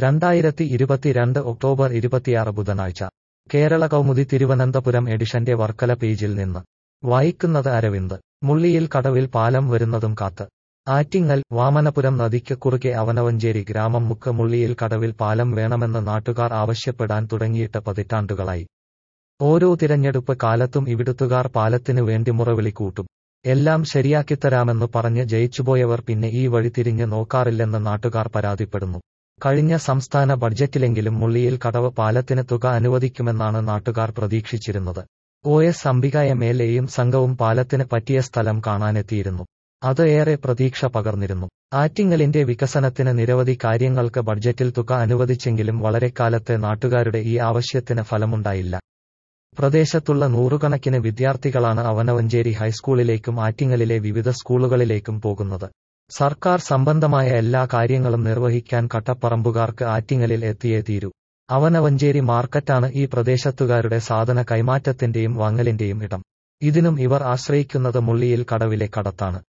രണ്ടായിരത്തി ഇരുപത്തിരണ്ട് ഒക്ടോബർ ഇരുപത്തിയാറ് ബുധനാഴ്ച കേരള കൗമുദി തിരുവനന്തപുരം എഡിഷന്റെ വർക്കല പേജിൽ നിന്ന് വായിക്കുന്നത് അരവിന്ദ് മുള്ളിയിൽ കടവിൽ പാലം വരുന്നതും കാത്ത് ആറ്റിങ്ങൽ വാമനപുരം നദിക്ക് കുറുകെ അവനവഞ്ചേരി ഗ്രാമം മുക്ക് മുള്ളിയിൽ കടവിൽ പാലം വേണമെന്ന് നാട്ടുകാർ ആവശ്യപ്പെടാൻ തുടങ്ങിയിട്ട് പതിറ്റാണ്ടുകളായി ഓരോ തിരഞ്ഞെടുപ്പ് കാലത്തും ഇവിടുത്തുകാർ പാലത്തിനു വേണ്ടി മുറവിളി കൂട്ടും എല്ലാം ശരിയാക്കിത്തരാമെന്ന് പറഞ്ഞ് ജയിച്ചുപോയവർ പിന്നെ ഈ വഴി തിരിഞ്ഞ് നോക്കാറില്ലെന്ന് നാട്ടുകാർ പരാതിപ്പെടുന്നു കഴിഞ്ഞ സംസ്ഥാന ബഡ്ജറ്റിലെങ്കിലും മുള്ളിയിൽ കടവ് പാലത്തിന് തുക അനുവദിക്കുമെന്നാണ് നാട്ടുകാർ പ്രതീക്ഷിച്ചിരുന്നത് O S Ambika M L എയും സംഘവും പാലത്തിന് പറ്റിയ സ്ഥലം കാണാനെത്തിയിരുന്നു അത് ഏറെ പ്രതീക്ഷ പകർന്നിരുന്നു ആറ്റിങ്ങലിന്റെ വികസനത്തിന് നിരവധി കാര്യങ്ങൾക്ക് ബഡ്ജറ്റിൽ തുക അനുവദിച്ചെങ്കിലും വളരെക്കാലത്തെ നാട്ടുകാരുടെ ഈ ആവശ്യത്തിന് ഫലമുണ്ടായില്ല പ്രദേശത്തുള്ള നൂറുകണക്കിന് വിദ്യാർത്ഥികളാണ് അവനവഞ്ചേരി ഹൈസ്കൂളിലേക്കും ആറ്റിങ്ങലിലെ വിവിധ സ്കൂളുകളിലേക്കും പോകുന്നത് സർക്കാർ സംബന്ധമായ എല്ലാ കാര്യങ്ങളും നിർവഹിക്കാൻ കട്ടപ്പറമ്പുകാർക്ക് ആറ്റിങ്ങലിൽ എത്തിയേ തീരൂ അവനവഞ്ചേരി മാർക്കറ്റാണ് ഈ പ്രദേശത്തുകാരുടെ സാധന കൈമാറ്റത്തിന്റെയും വാങ്ങലിന്റെയും ഇടം ഇതിനും ഇവർ ആശ്രയിക്കുന്നത് മുള്ളിയിൽ കടവിലെ കടത്താണ്